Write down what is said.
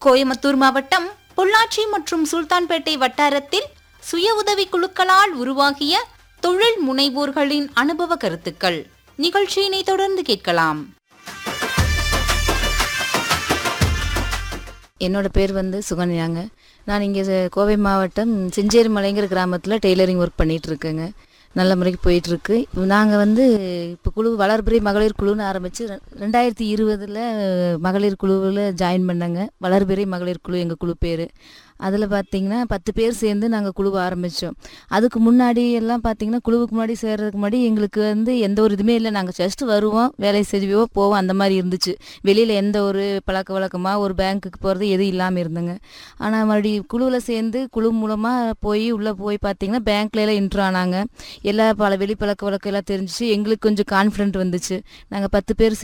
கோயம்புத்தூர் மாவட்டம் பொள்ளாச்சி மற்றும் சுல்தான்பேட்டை வட்டாரத்தில் சுய உதவி குழுக்களால் உருவாகிய தொழில் முனைவோர்களின் அனுபவ கருத்துக்கள் நிகழ்ச்சியினை தொடர்ந்து கேட்கலாம் என்னோட பேர் வந்து சுகன்யாங்க நான் இங்கே கோவை மாவட்டம் செஞ்சேரி மலைங்கிற கிராமத்தில் டெய்லரிங் ஒர்க் பண்ணிட்டு இருக்கேங்க நல்ல முறைக்கு போயிட்டுருக்கு நாங்கள் வந்து இப்போ குழு வளர்பிறை மகளிர் குழுன்னு ஆரம்பித்து ரெண்டாயிரத்தி இருபதில் மகளிர் குழுவில் ஜாயின் பண்ணேங்க வளர்பிறை மகளிர் குழு எங்கள் குழு பேர் அதில் பார்த்தீங்கன்னா பத்து பேர் சேர்ந்து நாங்கள் குழுவை ஆரம்பித்தோம் அதுக்கு முன்னாடி எல்லாம் பார்த்தீங்கன்னா குழுவுக்கு முன்னாடி சேர்றதுக்கு முன்னாடி எங்களுக்கு வந்து எந்த ஒரு இதுவுமே இல்லை நாங்கள் ஜஸ்ட் வருவோம் வேலை செய்வோம் போவோம் அந்த மாதிரி இருந்துச்சு வெளியில் எந்த ஒரு பழக்க வழக்கமாக ஒரு பேங்க்குக்கு போகிறது எதுவும் இல்லாமல் இருந்தங்க ஆனால் மறுபடியும் குழுவில் சேர்ந்து குழு மூலமாக போய் உள்ளே போய் பார்த்தீங்கன்னா பேங்க்ல எல்லாம் இன்ட்ரு ஆனாங்க எல்லா பல வெளி பழக்க வழக்கம் எல்லாம் தெரிஞ்சிச்சு எங்களுக்கு கொஞ்சம் கான்ஃபிடென்ட் வந்துச்சு நாங்கள் பத்து பேர்